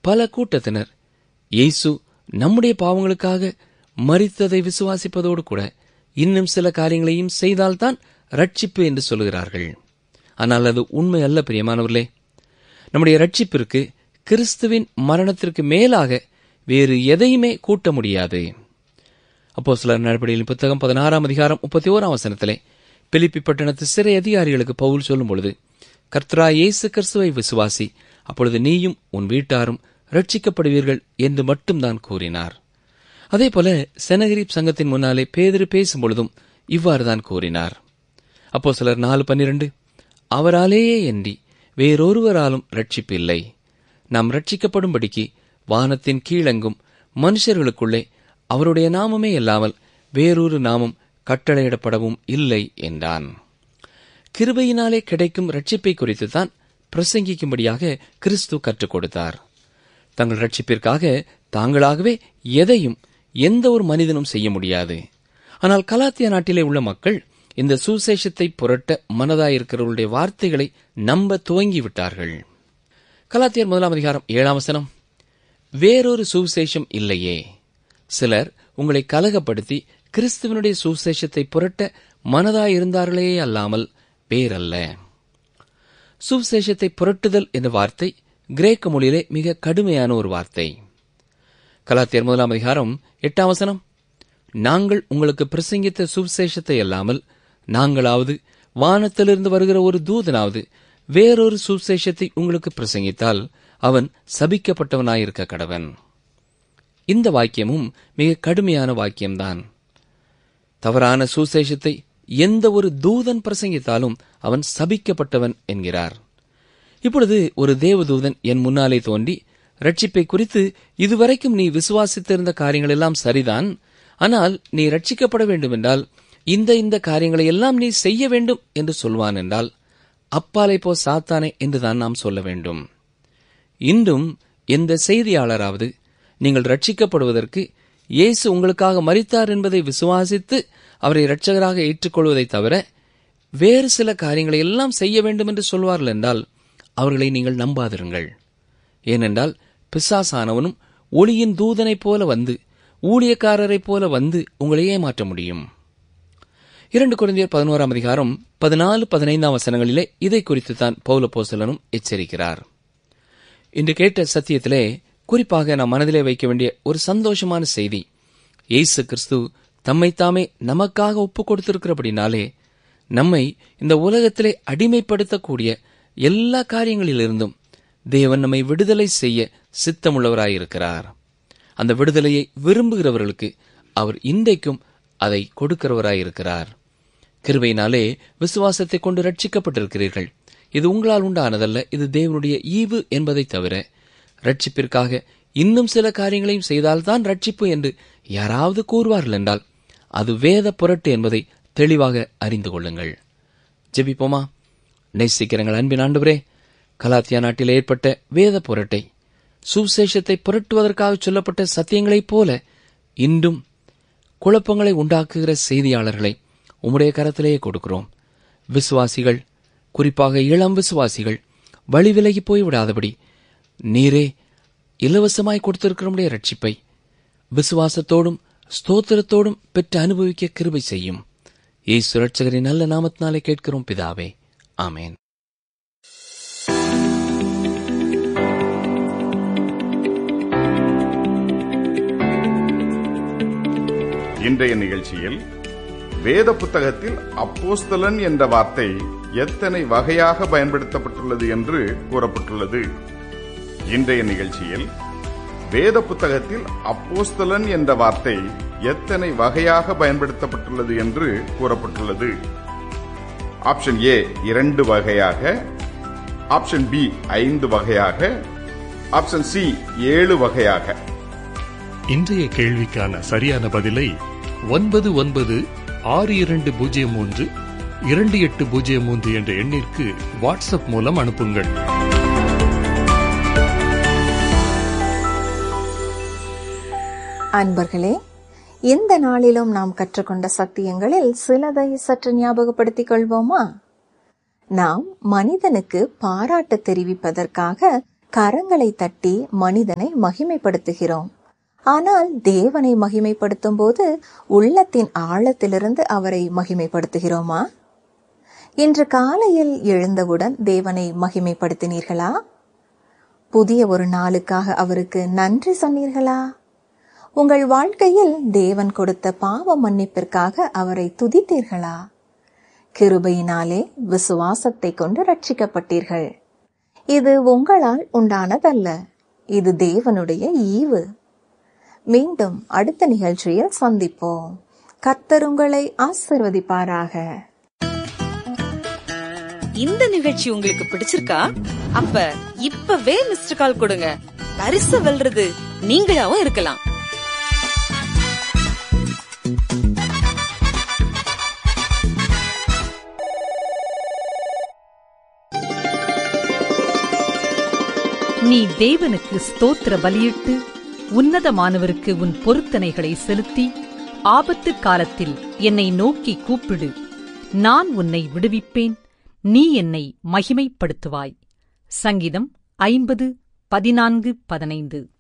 பல கூட்டத்தினர் இயேசு நம்முடைய பாவங்களுக்காக மரித்ததை விசுவாசிப்பதோடு கூட இன்னும் சில காரியங்களையும் செய்தால்தான் ரட்சிப்பு என்று சொல்கிறார்கள் ஆனால் அது உண்மை அல்ல பிரியமானவர்களே நம்முடைய ரட்சிப்பிற்கு கிறிஸ்துவின் மரணத்திற்கு மேலாக வேறு எதையுமே கூட்ட முடியாது அப்போ சிலர் நடவடிக்கையின் புத்தகம் பதினாறாம் அதிகாரம் முப்பத்தி ஓராம் வசனத்திலே பிலிப்பி பட்டணத்து சிறை அதிகாரிகளுக்கு பவுல் சொல்லும் பொழுது கர்த்தரா இயேசு கிறிஸ்துவை விசுவாசி அப்பொழுது நீயும் உன் வீட்டாரும் ரட்சிக்கப்படுவீர்கள் என்று மட்டும்தான் கூறினார் அதே போல செனகிரிப் சங்கத்தின் முன்னாலே பேதிரு பேசும் பொழுதும் இவ்வாறுதான் கூறினார் அப்போ சிலர் நாலு பன்னிரண்டு அவராலேயே எண்ணி வேறொருவராலும் ரட்சிப்பில்லை நாம் ரட்சிக்கப்படும்படிக்கு வானத்தின் கீழெங்கும் மனுஷர்களுக்குள்ளே அவருடைய நாமமே இல்லாமல் வேறொரு நாமம் கட்டளையிடப்படவும் இல்லை என்றான் கிருபையினாலே கிடைக்கும் ரட்சிப்பை குறித்து தான் பிரசங்கிக்கும்படியாக கிறிஸ்து கற்றுக் கொடுத்தார் தங்கள் ரட்சிப்பிற்காக தாங்களாகவே எதையும் எந்த ஒரு மனிதனும் செய்ய முடியாது ஆனால் கலாத்திய நாட்டிலே உள்ள மக்கள் இந்த சுசேஷத்தை புரட்ட மனதாயிருக்கிறவர்களுடைய வார்த்தைகளை நம்ப துவங்கிவிட்டார்கள் கலாத்தியர் முதலாம் அதிகாரம் ஏழாம் வசனம் வேறொரு சுவிசேஷம் இல்லையே சிலர் உங்களை கலகப்படுத்தி கிறிஸ்துவனுடைய சுவிசேஷத்தை புரட்ட மனதாயிருந்தார்களே அல்லாமல் வேறல்ல சுவிசேஷத்தை புரட்டுதல் என்ற வார்த்தை கிரேக்க மொழியிலே மிக கடுமையான ஒரு வார்த்தை கலாத்தியர் முதலாம் அதிகாரம் எட்டாம் வசனம் நாங்கள் உங்களுக்கு பிரசங்கித்த சுவிசேஷத்தை அல்லாமல் நாங்களாவது வானத்திலிருந்து வருகிற ஒரு தூதனாவது வேறொரு சுவிசேஷத்தை உங்களுக்கு பிரசங்கித்தால் அவன் சபிக்கப்பட்டவனாயிருக்க கடவன் இந்த வாக்கியமும் மிக கடுமையான வாக்கியம்தான் தவறான சுசேஷத்தை எந்த ஒரு தூதன் பிரசங்கித்தாலும் அவன் சபிக்கப்பட்டவன் என்கிறார் இப்பொழுது ஒரு தேவதூதன் என் முன்னாலே தோன்றி ரட்சிப்பை குறித்து இதுவரைக்கும் நீ விசுவாசித்திருந்த காரியங்கள் எல்லாம் சரிதான் ஆனால் நீ ரட்சிக்கப்பட வேண்டுமென்றால் இந்த இந்த காரியங்களை எல்லாம் நீ செய்ய வேண்டும் என்று சொல்வான் என்றால் அப்பாலை போ சாத்தானே என்றுதான் நாம் சொல்ல வேண்டும் இன்றும் எந்த செய்தியாளராவது நீங்கள் ரட்சிக்கப்படுவதற்கு இயேசு உங்களுக்காக மரித்தார் என்பதை விசுவாசித்து அவரை இரட்சகராக ஏற்றுக்கொள்வதைத் தவிர வேறு சில காரியங்களை எல்லாம் செய்ய வேண்டும் என்று சொல்வார்கள் என்றால் அவர்களை நீங்கள் நம்பாதிருங்கள் ஏனென்றால் பிசாசானவனும் ஒளியின் தூதனைப் போல வந்து ஊழியக்காரரைப் போல வந்து உங்களை ஏமாற்ற முடியும் இரண்டு குழந்தையர் பதினோராம் அதிகாரம் பதினாலு பதினைந்தாம் வசனங்களிலே இதை குறித்து தான் பௌல போசலனும் எச்சரிக்கிறார் இன்று கேட்ட சத்தியத்திலே குறிப்பாக நாம் மனதிலே வைக்க வேண்டிய ஒரு சந்தோஷமான செய்தி இயேசு கிறிஸ்து தம்மைத்தாமே நமக்காக ஒப்புக் கொடுத்திருக்கிறபடினாலே நம்மை இந்த உலகத்திலே அடிமைப்படுத்தக்கூடிய எல்லா காரியங்களிலிருந்தும் தேவன் நம்மை விடுதலை செய்ய சித்தமுள்ளவராயிருக்கிறார் அந்த விடுதலையை விரும்புகிறவர்களுக்கு அவர் இன்றைக்கும் அதை கொடுக்கிறவராயிருக்கிறார் கிருபையினாலே விசுவாசத்தை கொண்டு ரட்சிக்கப்பட்டிருக்கிறீர்கள் இது உங்களால் உண்டானதல்ல இது தேவனுடைய ஈவு என்பதை தவிர ரட்சிப்பிற்காக இன்னும் சில காரியங்களையும் செய்தால்தான் ரட்சிப்பு என்று யாராவது கூறுவார்கள் என்றால் அது வேத புரட்டு என்பதை தெளிவாக அறிந்து கொள்ளுங்கள் ஜெபிப்போமா நேசிக்கிறங்கள் அன்பின் ஆண்டவரே கலாத்தியா நாட்டில் ஏற்பட்ட வேத புரட்டை சுவிசேஷத்தை புரட்டுவதற்காக சொல்லப்பட்ட சத்தியங்களைப் போல இன்றும் குழப்பங்களை உண்டாக்குகிற செய்தியாளர்களை உம்முடைய கரத்திலேயே கொடுக்கிறோம் விசுவாசிகள் குறிப்பாக இளம் விசுவாசிகள் வழி விலகி போய்விடாதபடி நீரே இலவசமாய் கொடுத்திருக்கிறோமுடைய ரட்சிப்பை விசுவாசத்தோடும் ஸ்தோத்திரத்தோடும் பெற்று அனுபவிக்க கிருபை செய்யும் இயேசு ரட்சகரின் நல்ல நாமத்தினாலே கேட்கிறோம் பிதாவே ஆமேன் இன்றைய நிகழ்ச்சியில் வேத புத்தகத்தில் அப்போஸ்தலன் என்ற வார்த்தை எத்தனை வகையாக பயன்படுத்தப்பட்டுள்ளது என்று கூறப்பட்டுள்ளது இன்றைய நிகழ்ச்சியில் வேத புத்தகத்தில் அப்போஸ்தலன் என்ற வார்த்தை எத்தனை வகையாக பயன்படுத்தப்பட்டுள்ளது என்று கூறப்பட்டுள்ளது ஆப்ஷன் ஏ இரண்டு வகையாக ஆப்ஷன் பி ஐந்து வகையாக ஆப்ஷன் சி ஏழு வகையாக இன்றைய கேள்விக்கான சரியான பதிலை ஒன்பது ஒன்பது ஆறு இரண்டு பூஜ்ஜியம் மூன்று இரண்டு எட்டு பூஜ்ஜியம் மூன்று என்ற எண்ணிற்கு வாட்ஸ்அப் மூலம் அனுப்புங்கள் அன்பர்களே இந்த நாளிலும் நாம் கற்றுக்கொண்ட சத்தியங்களில் சிலதை சற்று ஞாபகப்படுத்திக் கொள்வோமா நாம் மனிதனுக்கு பாராட்டு தெரிவிப்பதற்காக கரங்களை தட்டி மனிதனை மகிமைப்படுத்துகிறோம் ஆனால் தேவனை மகிமைப்படுத்தும் போது உள்ளத்தின் ஆழத்திலிருந்து அவரை மகிமைப்படுத்துகிறோமா இன்று காலையில் எழுந்தவுடன் தேவனை மகிமைப்படுத்தினீர்களா புதிய ஒரு நாளுக்காக அவருக்கு நன்றி சொன்னீர்களா உங்கள் வாழ்க்கையில் தேவன் கொடுத்த பாவ மன்னிப்பிற்காக அவரை துதித்தீர்களா கிருபையினாலே விசுவாசத்தை கொண்டு ரட்சிக்கப்பட்டீர்கள் இது உங்களால் உண்டானதல்ல இது தேவனுடைய ஈவு மீண்டும் அடுத்த நிகழ்ச்சியில் சந்திப்போம் கர்த்தர் உங்களை ஆசிர்வதிப்பாராக இந்த நிகழ்ச்சி உங்களுக்கு பிடிச்சிருக்கா அப்ப இப்பவே மிஸ்டர் கால் கொடுங்க பரிசு வெல்றது நீங்களாவும் இருக்கலாம் நீ தேவனுக்கு ஸ்தோத்திர பலியிட்டு உன்னதமானவருக்கு உன் பொருத்தனைகளை செலுத்தி ஆபத்து காலத்தில் என்னை நோக்கி கூப்பிடு நான் உன்னை விடுவிப்பேன் நீ என்னை மகிமைப்படுத்துவாய் சங்கீதம் ஐம்பது பதினான்கு பதினைந்து